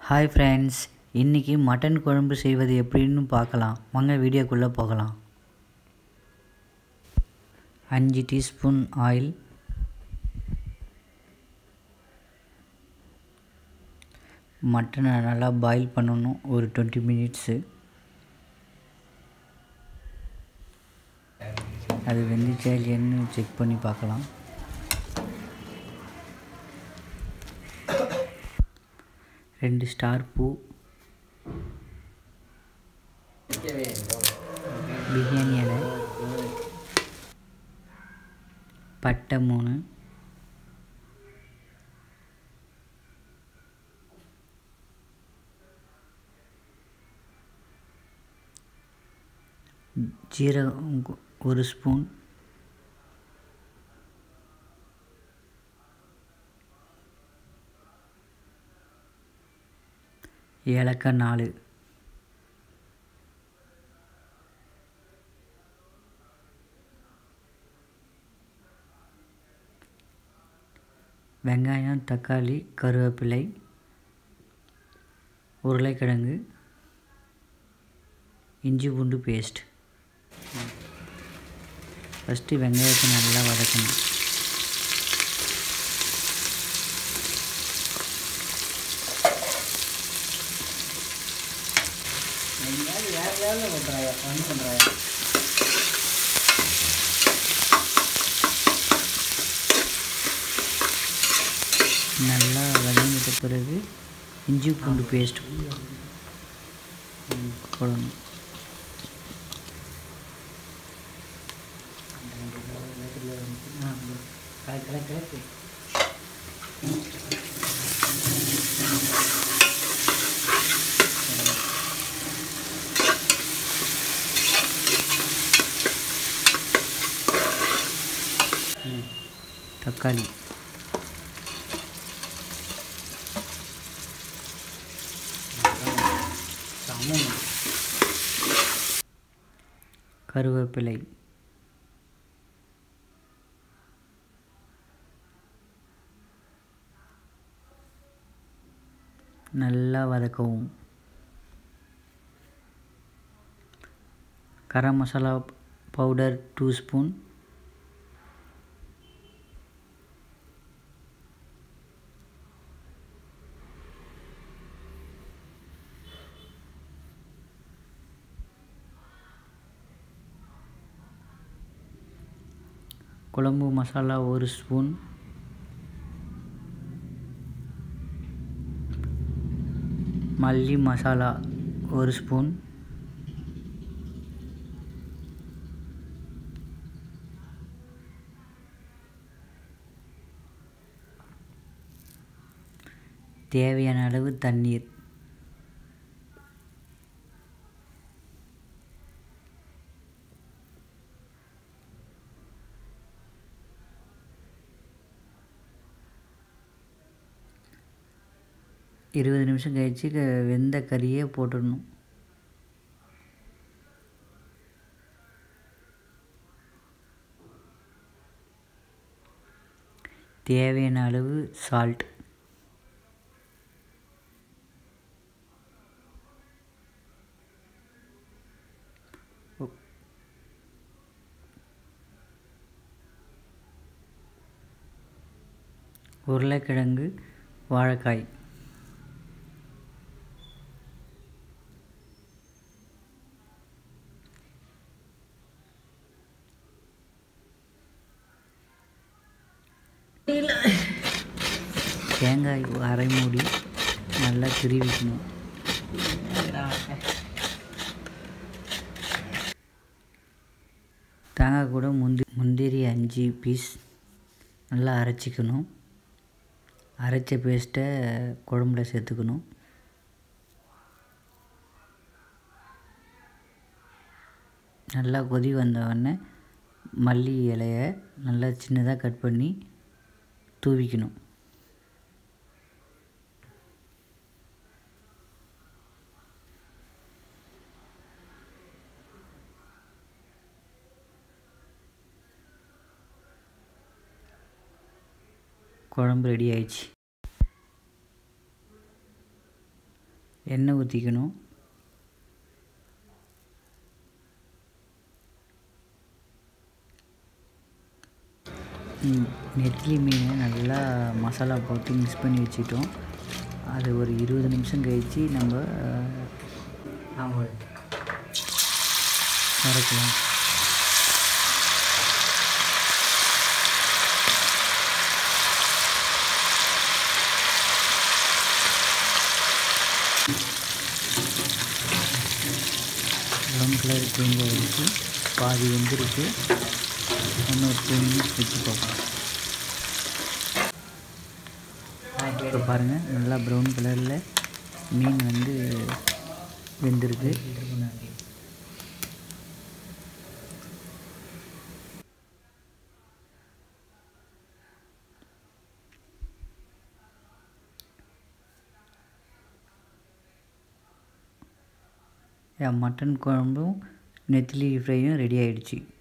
hi friends இன்றைக்கி mutton குழம்பு செய்வது எப்படின்னு பார்க்கலாம் வாங்க வீடியோக்குள்ளே போகலாம் அஞ்சு டீஸ்பூன் ஆயில் மட்டனை நல்லா பாயில் பண்ணணும் ஒரு டுவெண்ட்டி மினிட்ஸு அது வெந்துச்சா இல்லையான்னு செக் பண்ணி பார்க்கலாம் ரெண்டு ஸ்டார் பூ பிரியாணி இலை பட்டை மூணு ஜீரகம் ஒரு ஸ்பூன் ஏலக்காய் நாலு வெங்காயம் தக்காளி கருவேப்பிலை உருளைக்கிழங்கு இஞ்சி பூண்டு பேஸ்ட் ஃபஸ்ட்டு வெங்காயத்தை நல்லா வதக்கணும் நல்லா வதங்கிட்ட பிறகு இஞ்சி பூண்டு பேஸ்ட் போடணும் தக்காளி கருவேப்பிலை நல்லா வதக்கவும் garam masala powder two spoon குழம்பு மசாலா ஒரு ஸ்பூன் மல்லி மசாலா ஒரு ஸ்பூன் தேவையான அளவு தண்ணீர் இருபது நிமிஷம் கழித்து வெந்த கறியை போட்டுடணும் தேவையான அளவு சால்ட் உருளைக்கிழங்கு வாழைக்காய் தேங்காய் அரை மூடி நல்லா திருவிக்கணும் தேங்காய் கூட முந்தி முந்திரி அஞ்சு பீஸ் நல்லா அரைச்சிக்கணும் அரைச்ச பேஸ்ட்டை குழம்புல சேர்த்துக்கணும் நல்லா கொதி வந்தவுடனே மல்லி இலையை நல்லா சின்னதாக கட் பண்ணி தூவிக்கணும் குழம்பு ரெடி ஆயிடுச்சு எண்ணெய் ஊற்றிக்கணும் நெத்திலி மீனை நல்லா மசாலா போட்டு மிக்ஸ் பண்ணி வச்சுட்டோம் அது ஒரு இருபது நிமிஷம் கழித்து நம்ம வறுக்கலாம் ப்ரௌன் கலர் சேஞ்ச் ஆகிடுச்சு பாதி வெந்திருக்கு இன்னும் ஒரு டூ மினிட்ஸ் வச்சு பார்ப்போம் இப்போ பாருங்கள் நல்லா ப்ரௌன் கலரில் மீன் வந்து வெந்திருக்கு மட்டன் குழம்பும் நெத்திலி ஃப்ரையும் ரெடி ஆகிடுச்சு